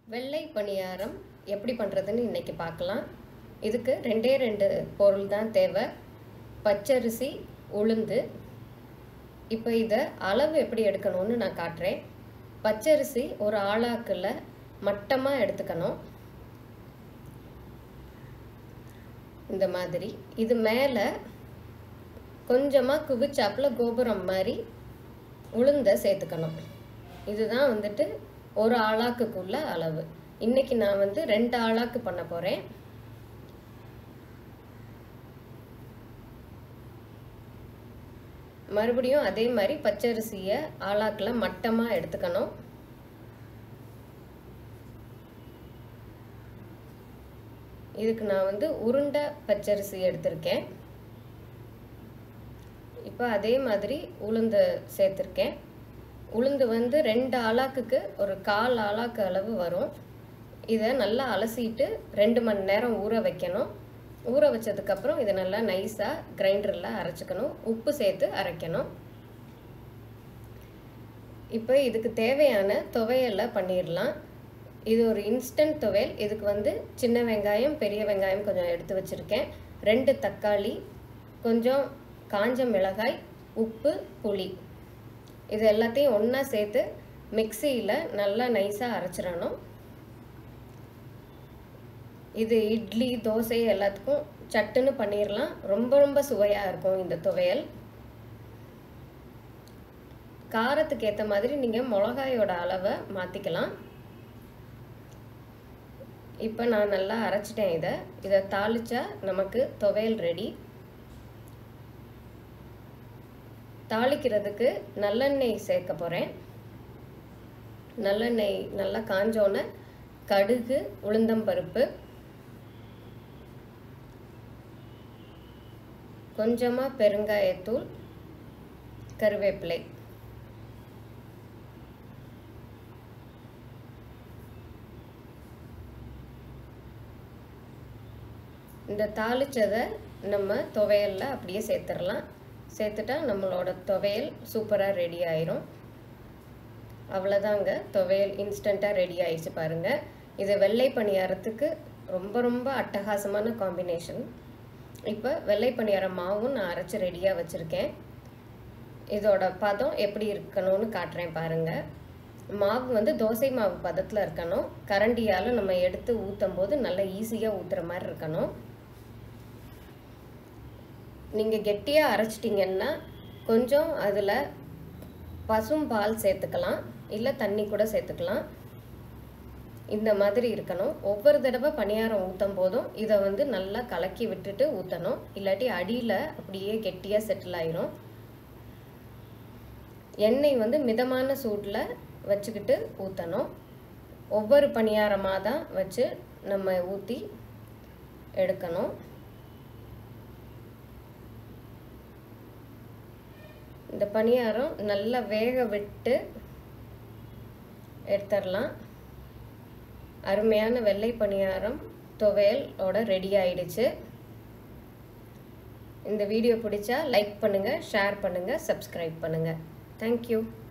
வெள்ளை பணியாரம் எப்படி பண்ணுறதுன்னு இன்றைக்கி பார்க்கலாம் இதுக்கு ரெண்டே ரெண்டு பொருள் தான் தேவை பச்சரிசி உளுந்து இப்போ இதை அளவு எப்படி எடுக்கணும்னு நான் காட்டுறேன் பச்சரிசி ஒரு ஆளாக்கில் மட்டமாக எடுத்துக்கணும் இந்த மாதிரி இது மேலே கொஞ்சமாக குவிச்சாப்பில் கோபுரம் மாதிரி உளுந்த சேர்த்துக்கணும் இதுதான் வந்துட்டு ஒரு ஆளாக்குக்குள்ள அளவு இன்னைக்கு நான் வந்து ரெண்டு ஆளாக்கு பண்ண போகிறேன் மறுபடியும் அதே மாதிரி பச்சரிசியை ஆளாக்கில் மட்டமாக எடுத்துக்கணும் இதுக்கு நான் வந்து உருண்டை பச்சரிசி எடுத்திருக்கேன் இப்போ அதே மாதிரி உளுந்து சேர்த்துருக்கேன் உளுந்து வந்து ரெண்டு ஆளாக்குக்கு ஒரு கால் ஆளாக்கு அளவு வரும் இதை நல்லா அலசிட்டு ரெண்டு மணி நேரம் ஊற வைக்கணும் ஊற வச்சதுக்கப்புறம் இதை நல்லா நைஸாக கிரைண்டரில் அரைச்சிக்கணும் உப்பு சேர்த்து அரைக்கணும் இப்போ இதுக்கு தேவையான துவையலை பண்ணிடலாம் இது ஒரு இன்ஸ்டன்ட் துவையல் இதுக்கு வந்து சின்ன வெங்காயம் பெரிய வெங்காயம் கொஞ்சம் எடுத்து வச்சுருக்கேன் ரெண்டு தக்காளி கொஞ்சம் காஞ்ச மிளகாய் உப்பு புளி இது எல்லாத்தையும் ஒன்றா சேர்த்து மிக்சியில் நல்லா நைஸாக அரைச்சிடணும் இது இட்லி தோசை எல்லாத்துக்கும் சட்டுன்னு பண்ணிடலாம் ரொம்ப ரொம்ப சுவையாக இருக்கும் இந்த துவையல் காரத்துக்கு ஏற்ற மாதிரி நீங்கள் மிளகாயோட அளவை மாற்றிக்கலாம் இப்போ நான் நல்லா அரைச்சிட்டேன் இதை இதை தாளிச்சா நமக்கு துவையல் ரெடி தாளிக்கிறதுக்கு நல்லெண்ணெய் சேர்க்க போகிறேன் நல்லெண்ணெய் நல்லா காஞ்சோன்னே கடுகு உளுந்தம்பருப்பு கொஞ்சமாக பெருங்காயத்தூள் கருவேப்பிலை இந்த தாளிச்சதை நம்ம துவையலில் அப்படியே சேர்த்துடலாம் சேர்த்துட்டா நம்மளோட துவையல் சூப்பராக ரெடி ஆயிரும் அவ்வளோதாங்க துவையல் இன்ஸ்டண்ட்டாக ரெடி ஆயிடுச்சு பாருங்கள் இது வெள்ளை பணியாரத்துக்கு ரொம்ப ரொம்ப அட்டகாசமான காம்பினேஷன் இப்போ வெள்ளை பணியாரம் மாவும் நான் அரைச்சி ரெடியாக வச்சுருக்கேன் இதோட பதம் எப்படி இருக்கணும்னு காட்டுறேன் பாருங்கள் மாவு வந்து தோசை மாவு பதத்தில் இருக்கணும் கரண்டியால் நம்ம எடுத்து ஊற்றும் போது நல்லா ஈஸியாக ஊற்றுற மாதிரி இருக்கணும் நீங்கள் கெட்டியாக அரைச்சிட்டிங்கன்னா கொஞ்சம் அதில் பசும் பால் சேர்த்துக்கலாம் இல்லை தண்ணி கூட சேர்த்துக்கலாம் இந்த மாதிரி இருக்கணும் ஒவ்வொரு தடவை பணியாரம் ஊற்றும் போதும் இதை வந்து நல்லா கலக்கி விட்டுட்டு ஊற்றணும் இல்லாட்டி அடியில் அப்படியே கெட்டியாக செட்டில் ஆயிரும் எண்ணெய் வந்து மிதமான சூட்டில் வச்சுக்கிட்டு ஊற்றணும் ஒவ்வொரு பணியாரமாக தான் வச்சு நம்ம ஊற்றி எடுக்கணும் இந்த பணியாரம் நல்லா வேக விட்டு எடுத்துடலாம் அருமையான வெள்ளை பணியாரம் துவையலோட ரெடி ஆயிடுச்சு இந்த வீடியோ பிடிச்சா லைக் பண்ணுங்கள் ஷேர் பண்ணுங்கள் சப்ஸ்கிரைப் பண்ணுங்கள் தேங்க்யூ